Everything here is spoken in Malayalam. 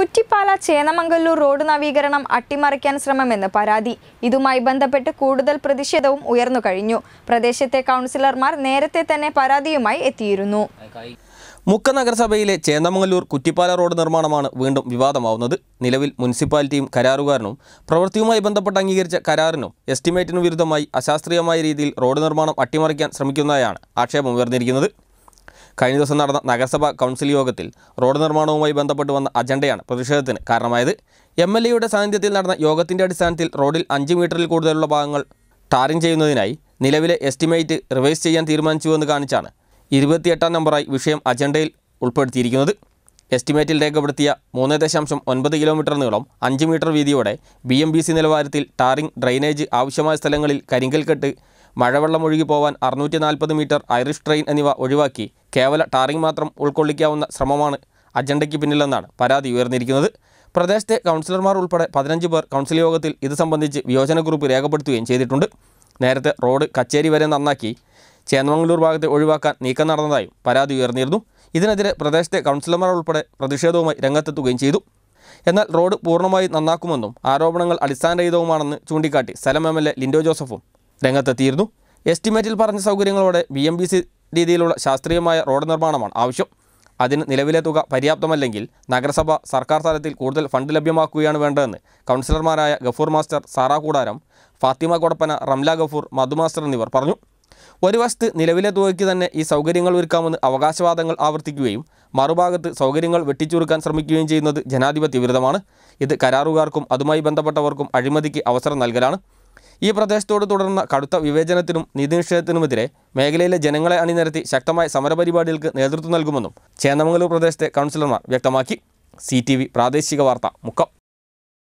കുറ്റിപ്പാല ചേന്നമംഗല്ലൂർ റോഡ് നവീകരണം അട്ടിമറിക്കാൻ ശ്രമമെന്ന് പരാതി ഇതുമായി ബന്ധപ്പെട്ട് കൂടുതൽ പ്രതിഷേധവും ഉയർന്നു കഴിഞ്ഞു പ്രദേശത്തെ കൗൺസിലർമാർ നേരത്തെ തന്നെ പരാതിയുമായി എത്തിയിരുന്നു മുക്ക നഗരസഭയിലെ ചേന്ദമംഗല്ലൂർ കുറ്റിപ്പാല റോഡ് നിർമ്മാണമാണ് വീണ്ടും വിവാദമാവുന്നത് നിലവിൽ മുനിസിപ്പാലിറ്റിയും കരാറുകാരനും പ്രവൃത്തിയുമായി ബന്ധപ്പെട്ട് അംഗീകരിച്ച കരാറിനും എസ്റ്റിമേറ്റിനും വിരുദ്ധമായി അശാസ്ത്രീയമായ രീതിയിൽ റോഡ് നിർമ്മാണം അട്ടിമറിക്കാൻ ശ്രമിക്കുന്നതായാണ് ആക്ഷേപം ഉയർന്നിരിക്കുന്നത് കഴിഞ്ഞ ദിവസം നടന്ന നഗരസഭാ കൗൺസിൽ യോഗത്തിൽ റോഡ് നിർമ്മാണവുമായി ബന്ധപ്പെട്ട് വന്ന അജണ്ടയാണ് പ്രതിഷേധത്തിന് കാരണമായത് എം എൽ എയുടെ സാന്നിധ്യത്തിൽ നടന്ന യോഗത്തിന്റെ അടിസ്ഥാനത്തിൽ റോഡിൽ അഞ്ച് മീറ്ററിൽ കൂടുതലുള്ള ഭാഗങ്ങൾ ടാറിംഗ് ചെയ്യുന്നതിനായി നിലവിലെ എസ്റ്റിമേറ്റ് റിവൈസ് ചെയ്യാൻ തീരുമാനിച്ചുവെന്ന് കാണിച്ചാണ് ഇരുപത്തിയെട്ടാം നമ്പറായി വിഷയം അജണ്ടയിൽ ഉൾപ്പെടുത്തിയിരിക്കുന്നത് എസ്റ്റിമേറ്റിൽ രേഖപ്പെടുത്തിയ മൂന്ന് ദശാംശം ഒൻപത് കിലോമീറ്റർ നീളം അഞ്ച് മീറ്റർ വീതിയോടെ ബി എം ബി സി നിലവാരത്തിൽ ടാറിംഗ് ഡ്രൈനേജ് ആവശ്യമായ സ്ഥലങ്ങളിൽ കരിങ്കൽക്കെട്ട് മഴവെള്ളം ഒഴുകി പോവാൻ അറുന്നൂറ്റി നാൽപ്പത് മീറ്റർ ഐറിഷ് ട്രെയിൻ എന്നിവ ഒഴിവാക്കി കേവല ടാറിംഗ് മാത്രം ഉൾക്കൊള്ളിക്കാവുന്ന ശ്രമമാണ് അജണ്ടയ്ക്ക് പിന്നിലെന്നാണ് പരാതി ഉയർന്നിരിക്കുന്നത് പ്രദേശത്തെ കൗൺസിലർമാർ ഉൾപ്പെടെ പതിനഞ്ച് പേർ കൗൺസിൽ യോഗത്തിൽ ഇത് സംബന്ധിച്ച് വിയോജനക്കുറിപ്പ് രേഖപ്പെടുത്തുകയും ചെയ്തിട്ടുണ്ട് നേരത്തെ റോഡ് കച്ചേരി വരെ നന്നാക്കി ചേന്നമംഗലൂർ ഭാഗത്തെ ഒഴിവാക്കാൻ നീക്കം നടന്നതായും പരാതി ഉയർന്നിരുന്നു ഇതിനെതിരെ പ്രദേശത്തെ കൗൺസിലർമാർ ഉൾപ്പെടെ പ്രതിഷേധവുമായി രംഗത്തെത്തുകയും ചെയ്തു എന്നാൽ റോഡ് പൂർണ്ണമായി നന്നാക്കുമെന്നും ആരോപണങ്ങൾ അടിസ്ഥാനരഹിതവുമാണെന്ന് ചൂണ്ടിക്കാട്ടി സ്ഥലം എം എൽ എ ലിൻഡോ ജോസഫും രംഗത്തെത്തിയിരുന്നു എസ്റ്റിമേറ്റിൽ പറഞ്ഞ സൗകര്യങ്ങളോടെ ബി എം ബി സി രീതിയിലുള്ള ശാസ്ത്രീയമായ റോഡ് നിർമ്മാണമാണ് ആവശ്യം അതിന് നിലവിലെ തുക പര്യാപ്തമല്ലെങ്കിൽ നഗരസഭ സർക്കാർ തലത്തിൽ കൂടുതൽ ഫണ്ട് ലഭ്യമാക്കുകയാണ് വേണ്ടതെന്ന് കൗൺസിലർമാരായ ഗഫൂർ മാസ്റ്റർ സാറാ കൂടാരം ഫാത്തിമ കൊടപ്പന റംല ഗഫൂർ മധു മാസ്റ്റർ എന്നിവർ പറഞ്ഞു ഒരു വശത്ത് നിലവിലെ തുകയ്ക്ക് തന്നെ ഈ സൗകര്യങ്ങൾ ഒരുക്കാമെന്ന് അവകാശവാദങ്ങൾ ആവർത്തിക്കുകയും മറുഭാഗത്ത് സൗകര്യങ്ങൾ വെട്ടിച്ചുരുക്കാൻ ശ്രമിക്കുകയും ചെയ്യുന്നത് ജനാധിപത്യ വിരുദ്ധമാണ് ഇത് കരാറുകാർക്കും അതുമായി ബന്ധപ്പെട്ടവർക്കും അഴിമതിക്ക് അവസരം നൽകലാണ് ഈ പ്രദേശത്തോട് തുടർന്ന കടുത്ത വിവേചനത്തിനും നീതിനിഷേധത്തിനുമെതിരെ മേഖലയിലെ ജനങ്ങളെ അണിനിരത്തി ശക്തമായ സമരപരിപാടികൾക്ക് നേതൃത്വം നൽകുമെന്നും ചേന്നമംഗലൂർ പ്രദേശത്തെ കൗൺസിലർമാർ വ്യക്തമാക്കി സി പ്രാദേശിക വാർത്ത മുക്കം